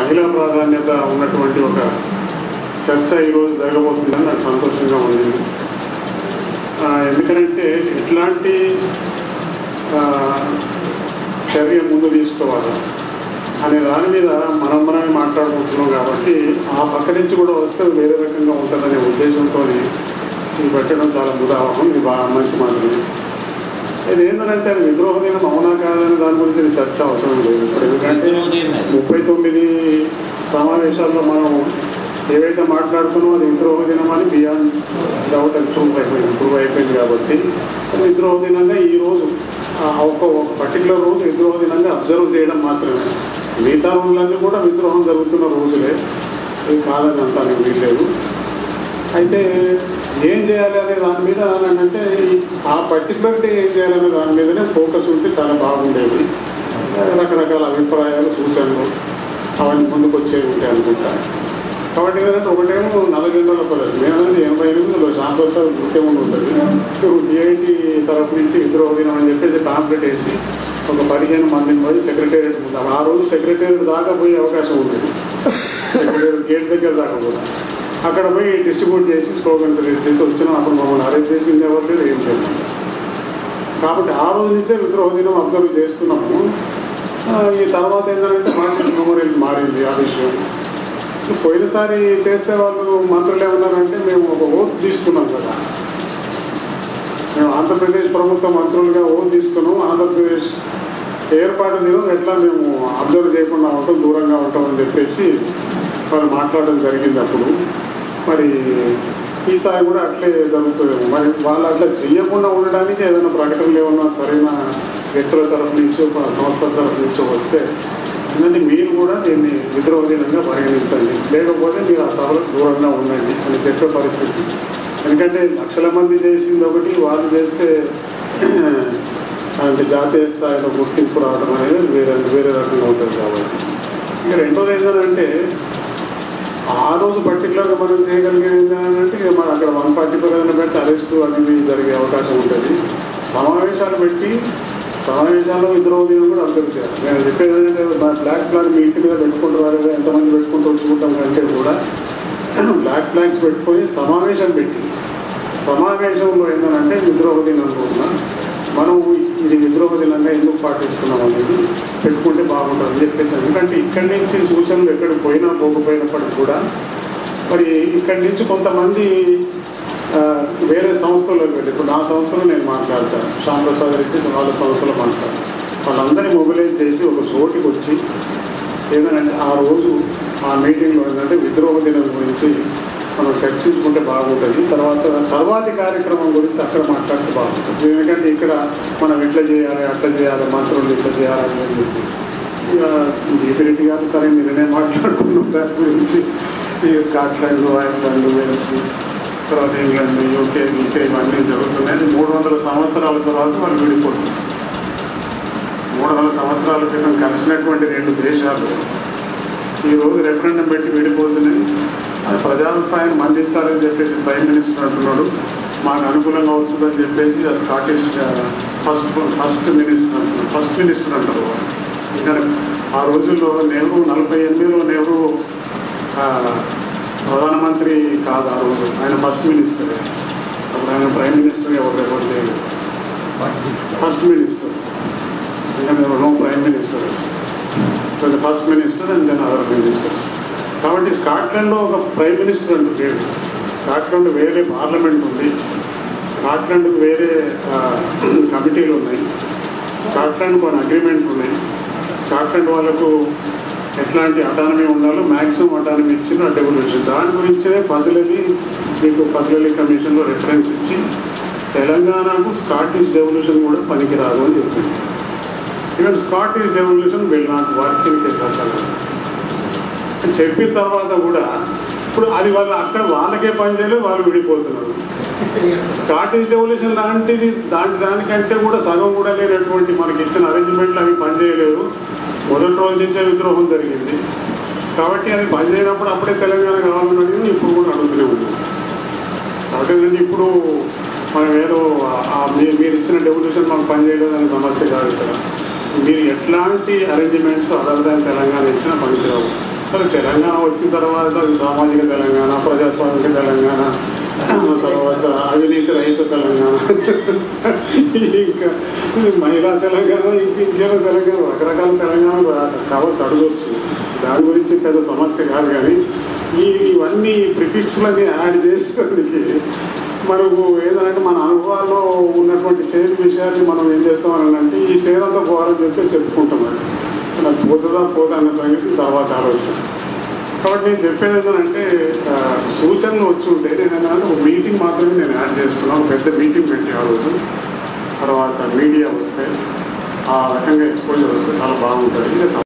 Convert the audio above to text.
మహిళా ప్రాధాన్యత ఉన్నటువంటి ఒక చర్చ ఈరోజు జరగబోతుందని నాకు సంతోషంగా ఉంది ఆ, ఎందుకంటే ఎట్లాంటి ఆ, చర్య ముందు తీసుకోవాలి అనే దాని మీద మనం మనమే మాట్లాడుకుంటున్నాం కాబట్టి ఆ పక్క నుంచి కూడా వస్తే వేరే రకంగా ఉంటుందనే ఉద్దేశంతో ఇది పెట్టడం చాలా ఉదాహరణ ఇది బాగా మంచి మాటలు ఇది ఏంటంటే అది విద్రోహ దినం అవునా కాదని దాని గురించి చర్చ అవసరం లేదు ఎందుకంటే ముప్పై తొమ్మిది సమావేశాల్లో మనం ఏవైతే మాట్లాడుతున్నామో అది విద్రోహ దినం అని బియాండ్ డౌట్ అండ్ ప్రూవ్ అయిపోయింది ప్రూవ్ అయిపోయింది కాబట్టి అది విద్రోహ దినంగా ఈ రోజు ఆ ఒక ఒక పర్టికులర్ రోజు విద్రోహ దినంగా అబ్జర్వ్ చేయడం మాత్రమే మిగతా రోజులన్నీ కూడా విద్రోహం జరుగుతున్న రోజులే ఇది కాదని అంటానికి వీల్లేదు అయితే ఏం చేయాలి అనే దాని మీద అంటే ఆ పర్టికులర్ డే ఏం చేయాలనే దాని మీదనే ఫోకస్ ఉంటే చాలా బాగుండేది రకరకాల అభిప్రాయాలు సూచనలు అవన్నీ ముందుకు వచ్చేవి ఉంటాయి అనుకుంటా కాబట్టి ఏంటంటే ఒకటేమో నలగంటల పదవి నేనంటే ఎనభై ఎనిమిదిలో శాంతోత్సవం నృత్యం ఉండి ఉంటుంది ఇప్పుడు డిఐటి తరఫు నుంచి విద్రోహ దినం అని చెప్పేసి కాంప్లీట్ వేసి ఒక పదిహేను మందిని పోయి సెక్రటేరియట్ ఉంటాం ఆ రోజు సెక్రటేరియట్ దాకా పోయే అవకాశం ఉండేది సెక్రటేరియట్ గేట్ దగ్గర దాకా కూడా అక్కడ పోయి డిస్ట్రిబ్యూట్ చేసి స్లోగన్స్ రిలీజ్ చేసి వచ్చినాం అప్పుడు మమ్మల్ని అరెస్ట్ చేసింది ఎవరు లేదు ఏం లేదు కాబట్టి ఆ రోజు నుంచే విద్రోహ దినం అబ్జర్వ్ చేస్తున్నాము ఆ, ఈ తర్వాత ఏంటంటే మార్కెట్ మెమోరియల్ మారింది ఆ విషయం పోయినసారి చేస్తే వాళ్ళు మంత్రులు ఏమన్నారంటే మేము ఒక ఓత్ తీసుకున్నాం కదా మేము ఆంధ్రప్రదేశ్ ప్రభుత్వ మంత్రులుగా ఓత్ తీసుకున్నాం ఆంధ్రప్రదేశ్ ఏర్పాటు దినం ఎట్లా మేము అబ్జర్వ్ చేయకుండా ఉంటాం దూరంగా ఉంటాం అని చెప్పేసి వాళ్ళు మాట్లాడడం జరిగింది అప్పుడు మరి ఈసారి కూడా అట్లే జరుగుతుందేమో మరి వాళ్ళు అట్లా చేయకుండా ఉండడానికి ఏదైనా ప్రకటనలు ఏమన్నా సరైన వ్యక్తుల తరఫు నుంచో ఒక సంస్థ తరఫు నుంచో వస్తే ఎందుకంటే మీరు కూడా దీన్ని విద్రోహ దినంగా పరిగణించండి లేకపోతే మీరు ఆ సభలకు దూరంగా ఉండండి అని చెప్పే పరిస్థితి ఎందుకంటే లక్షల మంది చేసింది ఒకటి వాళ్ళు చేస్తే అంటే జాతీయ స్థాయిలో గుర్తింపు రావడం అనేది వేరే వేరే రకంగా ఉంటుంది కాబట్టి ఇక రెండోది ఏంటంటే ఆ రోజు పర్టికులర్గా మనం చేయగలిగేది ఏంటంటే ఇక మనం అక్కడ వన్ ఫార్టీ ఫోర్ ఏదైనా పెడితే అరెస్ట్ అవి ఇవి జరిగే అవకాశం ఉంటుంది సమావేశాలు పెట్టి సమావేశాల్లో విద్రోహ దినం కూడా అబ్జర్వ్ చేయాలి నేను చెప్పేది ఏంటంటే మా బ్లాక్ ఫ్లాగ్ మీ ఇంటి మీద పెట్టుకుంటారు లేదా ఎంతమంది పెట్టుకుంటూ వచ్చుకుంటాం కంటే కూడా బ్లాక్ ఫ్లాగ్స్ పెట్టుకొని సమావేశం పెట్టి సమావేశంలో ఏంటంటే విద్రోహ దినం రోజున మనం ఇది విద్రోహ దినంగా ఎందుకు పాటిస్తున్నాం అనేది పెట్టుకుంటే బాగుంటుంది అని చెప్పేసి ఎందుకంటే ఇక్కడి నుంచి సూచనలు ఎక్కడికి పోయినా పోకపోయినప్పటికీ కూడా మరి ఇక్కడి నుంచి కొంతమంది ఆ, వేరే సంస్థలకు వెళ్ళి ఇప్పుడు నా సంస్థలో నేను మాట్లాడతాను శ్యామ్ ప్రసాద్ రెడ్డి వాళ్ళ సంస్థలో మాట్లాడతాను వాళ్ళందరినీ మొబిలైజ్ చేసి ఒక చోటికి వచ్చి ఏంటంటే ఆ రోజు ఆ మీటింగ్లో ఏంటంటే విద్రోహ దినం గురించి మనం చర్చించుకుంటే బాగుంటుంది తర్వాత తర్వాతి కార్యక్రమం గురించి అక్కడ మాట్లాడితే బాగుంటుంది ఎందుకంటే ఇక్కడ మనం ఎట్లా చేయాలి అట్లా చేయాలి మంత్రులు ఇట్లా చేయాలి అని చెప్పి ఇక దీపి రెడ్డి గారు సరే మీరనే మాట్లాడుకున్నాం దాని గురించి ఈ స్కాట్లాండ్ ఐర్లాండ్ వేల్స్ తర్వాత ఇంగ్లాండ్ యూకే యూకే ఇవన్నీ జరుగుతున్నాయి మూడు వందల సంవత్సరాల తర్వాత వాళ్ళు విడిపోతున్నారు మూడు వందల సంవత్సరాల క్రితం కలిసినటువంటి రెండు దేశాలు ఈ రోజు రెఫరెండం పెట్టి విడిపోతున్నాయి అది ప్రజాభిప్రాయం మందించాలని చెప్పేసి ప్రైమ్ మినిస్టర్ అంటున్నాడు మాకు అనుకూలంగా వస్తుందని చెప్పేసి ఆ స్కాటిష్ ఫస్ట్ ఫస్ట్ మినిస్టర్ అంటున్నాడు ఫస్ట్ మినిస్టర్ అంటారు వాళ్ళు. ఇంకా ఆ రోజుల్లో నెహ్రూ నలభై ఎనిమిదిలో నెహ్రూ ఆ, ప్రధానమంత్రి కాదు ఆ రోజు ఆయన ఫస్ట్ మినిస్టర్ అప్పుడు ఆయన ప్రైమ్ మినిస్టర్ ఎవరు ఎవరు చేయలేదు ఫస్ట్ మినిస్టర్ ఇంకా మేము no prime ministers the first minister and then other ministers కాబట్టి స్కాట్లాండ్లో ఒక ప్రైమ్ మినిస్టర్ అంటూ లేడు స్కాట్లాండ్ వేరే పార్లమెంట్ ఉంది స్కాట్లాండ్కి వేరే ఆ, కమిటీలు ఉన్నాయి స్కాట్లాండ్ కొన్ని అగ్రిమెంట్ ఉన్నాయి స్కాట్లాండ్ వాళ్ళకు ఎట్లాంటి అటానమీ ఉండాలో మ్యాక్సిమం అటానమీ ఇచ్చిన డెవల్యూషన్ దాని గురించే ఫజలీ మీకు ఫజలీ కమిషన్లో రిఫరెన్స్ ఇచ్చి తెలంగాణకు స్కాటిష్ డెవల్యూషన్ కూడా పనికిరాదు అని చెప్పింది ఈవెన్ స్కాటిష్ డెవల్యూషన్ వీళ్ళు నాకు వర్కింగ్ చేశారు అని చెప్పిన తర్వాత కూడా ఇప్పుడు అది వాళ్ళు అక్కడ వాళ్ళకే పని చేయలేదు వాళ్ళు విడిపోతున్నారు స్కాటిష్ డెవల్యూషన్ లాంటిది దాని దానికంటే కూడా సగం కూడా లేనటువంటి మనకి ఇచ్చిన అరేంజ్మెంట్లు అవి పనిచేయలేదు మొదటి రోజు నుంచే విద్రోహం జరిగింది కాబట్టి అది పనిచేయనప్పుడు అప్పుడే తెలంగాణ కావాలని అడిగింది ఇప్పుడు కూడా అడుగుతూనే ఉంది కాబట్టి ఏంటంటే ఇప్పుడు మనం ఏదో ఆ మీ- మీరు ఇచ్చిన డెవల్యూషన్ మనకు పనిచేయలేదు అనే సమస్య కాదు ఇక్కడ మీరు ఎట్లాంటి అరేంజ్మెంట్స్ అదర్ దాన్ తెలంగాణ ఇచ్చినా పనికిరావు సరే తెలంగాణ వచ్చిన తర్వాత అది సామాజిక తెలంగాణ ప్రజాస్వామిక తెలంగాణ ఆ తర్వాత అవినీతి రహిత తెలంగాణ ఇంకా మహిళా తెలంగాణ ఇంక ఇంకేదో తెలంగాణ రకరకాల తెలంగాణ కావచ్చు అడగవచ్చు దాని గురించి పెద్ద సమస్య కాదు కానీ ఈ ఇవన్నీ ప్రిఫిక్స్లన్నీ యాడ్ చేసేందుకు మనకు ఏదంటే మన అనుభవాల్లో ఉన్నటువంటి చేదు విషయాన్ని మనం ఏం చేస్తామని అంటే ఈ చేదంతా పోవాలని చెప్పి చెప్పుకుంటాం అది నాకు పోతుందా పోదా అన్న సంగతి తర్వాత ఆలోచన కాబట్టి నేను చెప్పేది ఏంటంటే ఆ, సూచనలు వచ్చి ఉంటే నేను ఏంటంటే ఒక మీటింగ్ మాత్రమే నేను యాడ్ చేస్తున్నాను ఒక పెద్ద మీటింగ్ పెట్టి ఆ రోజు తర్వాత మీడియా వస్తే ఆ రకంగా ఎక్స్పోజర్ వస్తే చాలా బాగుంటుంది ఇది